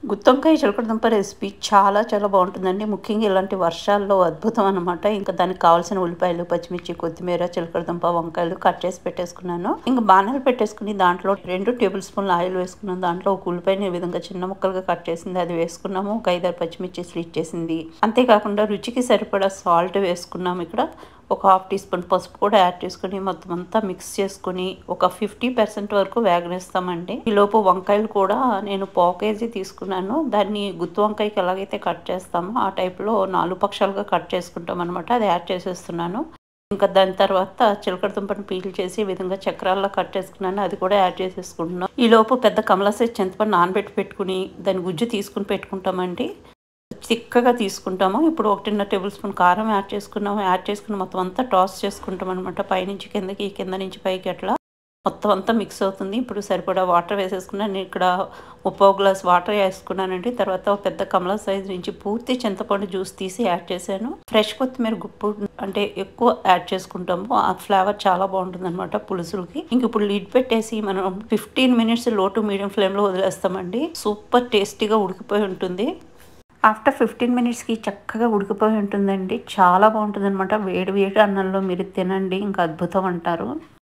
గుత్తొంకాయ చిలకడదుంప recipe చాలా చాలా బాగుంటుందండి ముఖ్యంగా ఇలాంటి వర్షాల్లో అద్భుతం అనమాట ఇంకా దానికి కావాల్సిన ఉల్లిపాయలు పచ్చిమిర్చి కొత్తిమీర చిలకడదుంప వంకాయలు కట్ చేసి పెట్టేసుకున్నాను ఇంకా బాణాలు పెట్టేసుకుని దాంట్లో రెండు టేబుల్ స్పూన్ల ఆయిల్ వేసుకున్నాను దాంట్లో ఒక ఉల్లిపాయని ఈ విధంగా చిన్న ముక్కలుగా కట్ చేసింది అది వేసుకున్నాము ఒక ఐదారు పచ్చిమిర్చి స్లీట్ చేసింది అంతేకాకుండా రుచికి సరిపడా సాల్ట్ వేసుకున్నాము ఇక్కడ ఒక హాఫ్ టీ స్పూన్ పసుపు కూడా యాడ్ చేసుకుని మొత్తం అంతా మిక్స్ చేసుకుని ఒక ఫిఫ్టీ పర్సెంట్ వరకు వేగనిస్తామండి ఈ లోపు వంకాయలు కూడా నేను పావు కేజీ తీసుకున్నాను దాన్ని గుత్తి వంకాయకి ఎలాగైతే కట్ చేస్తామో ఆ టైప్లో నాలుగు పక్షాలుగా కట్ చేసుకుంటాం అనమాట అది యాడ్ చేసేస్తున్నాను ఇంకా దాని తర్వాత చిలకడ దుంపను పీల్ చేసి ఈ విధంగా చక్రాల్లో కట్ చేసుకున్నాను అది కూడా యాడ్ చేసేసుకుంటున్నాను ఈ లోపు పెద్ద కమలా సైజ్ చింతపండు నానబెట్టి పెట్టుకుని దాని గుజ్జు తీసుకుని పెట్టుకుంటామండి చిక్కగా తీసుకుంటాము ఇప్పుడు ఒకటిన్నర టేబుల్ స్పూన్ కారం యాడ్ చేసుకున్నాము యాడ్ చేసుకుని మొత్తం అంతా టాస్ చేసుకుంటాం అనమాట పైనుంచి కిందకి కింద నుంచి పైకి అట్లా మొత్తం అంతా మిక్స్ అవుతుంది ఇప్పుడు సరిపడా వాటర్ వేసేసుకున్నాను నేను ఇక్కడ ముప్పో గ్లాస్ వాటర్ వేసుకున్నానండి తర్వాత ఒక పెద్ద కమలా సైజ్ నుంచి పూర్తి చింతపండు జ్యూస్ తీసి యాడ్ చేశాను ఫ్రెష్ కొత్తిమీర గుప్పు అంటే ఎక్కువ యాడ్ చేసుకుంటాము ఆ ఫ్లేవర్ చాలా బాగుంటుంది అనమాట పులుసులకి ఇంక ఇప్పుడు లిడ్ పెట్టేసి మనం ఫిఫ్టీన్ మినిట్స్ లో టు మీడియం ఫ్లేమ్లో వదిలేస్తామండి సూపర్ టేస్టీగా ఉడికిపోయి ఉంటుంది ఆఫ్టర్ ఫిఫ్టీన్ మినిట్స్కి చక్కగా ఉడికిపోయి ఉంటుందండి చాలా బాగుంటుంది అనమాట వేడి వేడి అన్నంలో మీరు తినండి ఇంకా అద్భుతం అంటారు